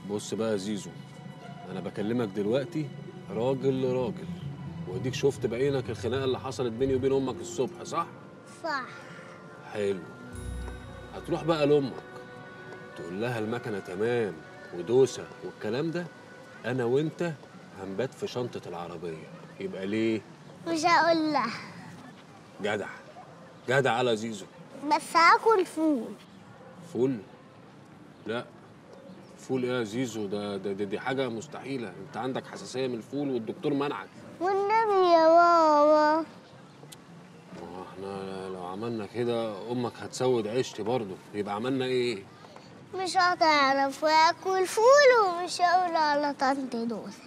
بص بقى يا زيزو انا بكلمك دلوقتي راجل لراجل واديك شفت بعينك الخناقه اللي حصلت بيني وبين امك الصبح صح صح حلو هتروح بقى لامك تقول لها المكنه تمام ودوسه والكلام ده انا وانت هنبات في شنطه العربيه يبقى ليه مش هقول لها جدع جدع على زيزو بس هاكل فول فول لا فول ايه يا زيزو ده, ده, ده دي حاجه مستحيله انت عندك حساسيه من الفول والدكتور منعك والنبي يا بابا ما هو احنا لو عملنا كده امك هتسود عيشتي برضه يبقى عملنا ايه مش هتعرف واكل فول ومش هقول على طنط دوسة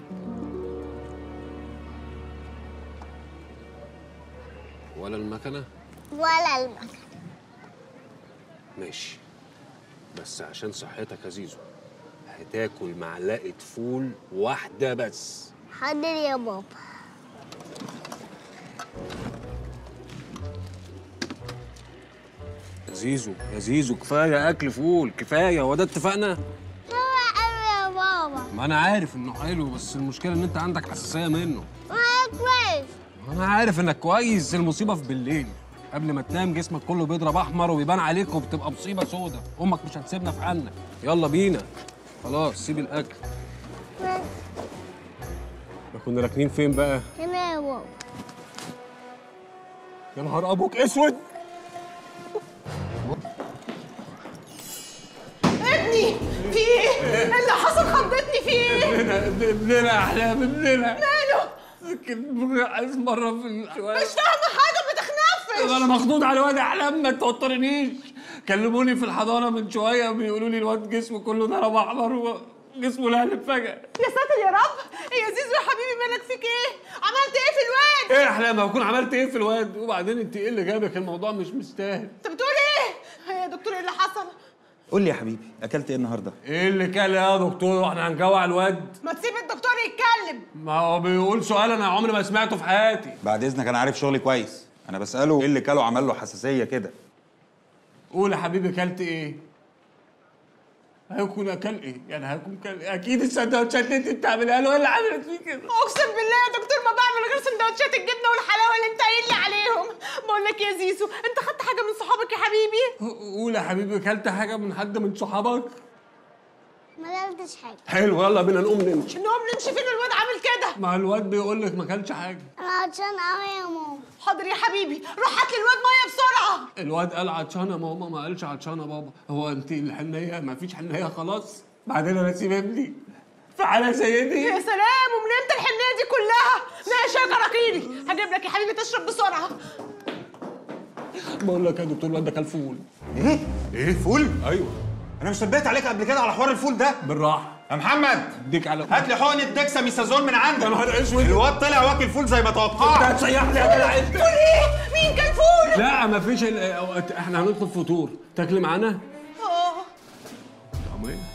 ولا المكنه ولا المكنة ماشي بس عشان صحتك يا زيزو هتاكل معلقه فول واحده بس حاضر يا بابا يا زيزو يا زيزو كفايه اكل فول كفايه هو ده اتفقنا هو قوي يا بابا ما انا عارف انه حلو بس المشكله ان انت عندك حساسيه منه ما كويس انا عارف انك كويس المصيبه في بالليل قبل ما تنام جسمك كله بيضرب احمر وبيبان عليك وبتبقى مصيبه سودة امك مش هتسيبنا في حالنا يلا بينا خلاص سيب الاكل ما كنا راكنين فين بقى هنا يا بابا يا نهار ابوك اسود ابني في ايه؟ إيه اللي حصل خضتني في ايه؟ ابننا ابننا احلام ابننا ماله؟ عايز مره في الشوارع مش فاهمة حاجة بتخنفش انا مخضوض على واد احلام ما توترنيش كلموني في الحضانه من شويه بيقولوا لي الواد جسمه كله ضرب احمر وجسمه لهلب فجاه يا ساتر يا رب يا زيزو يا حبيبي مالك فيك ايه؟ عملت ايه في الواد؟ ايه يا احلام هكون عملت ايه في الواد وبعدين انت ايه اللي جابك الموضوع مش مستاهل انت بتقول ايه؟ يا دكتور ايه اللي حصل؟ قول لي يا حبيبي اكلت ايه النهارده ايه اللي كان يا دكتور احنا هنجوع الواد ما تسيب الدكتور يتكلم ما هو بيقول سؤال انا عمري ما سمعته في حياتي بعد اذنك انا عارف شغلي كويس انا بساله ايه اللي كاله عمل له حساسيه كده قول يا حبيبي كلت ايه هيكون اكل ايه يعني هيكون كل اكيد السندوتشات اللي انت بتعملها له هي اللي عملت فيه كده اقسم بالله يا دكتور ما بعمل غير سندوتشات الجبنه والحلاوه اللي انت قايل لي عليهم بقول لك يا زيزو انت خدت حاجه من صحابك يا حبيبي قول يا حبيبي كلت حاجه من حد من صحابك ما قلتش حاجة حلو يلا بينا نقوم نمشي نقوم نمشي فين الواد عامل كده ما الواد بيقول لك ما كلش حاجه أنا عطشان قوي يا ماما حاضر يا حبيبي روح هات لي الواد ميه بسرعه الواد قال عطشان يا ماما ما قالش عطشان يا بابا هو انت الحنيه ما فيش حنيه خلاص بعدين انا اسيب ابني في حاله زي دي يا سلام ومن امتى الحنيه دي كلها ماشي يا كراكيني هجيب لك يا حبيبي تشرب بسرعه بقول لك يا دكتور الواد ده كل فول ايه ايه فول ايوه انا مش نبهت عليك قبل كده على حوار الفول ده بالراحه يا محمد اديك على هات لي حقنه ديكساميثازون من عندك يا نهار اسود الواد طلع واكل فول زي ما انت توقعت هتسيحني يا جدع انت ايه مين كان فول لا ما فيش ال- احنا هنطلب فطور تاكلي معانا اه طعميه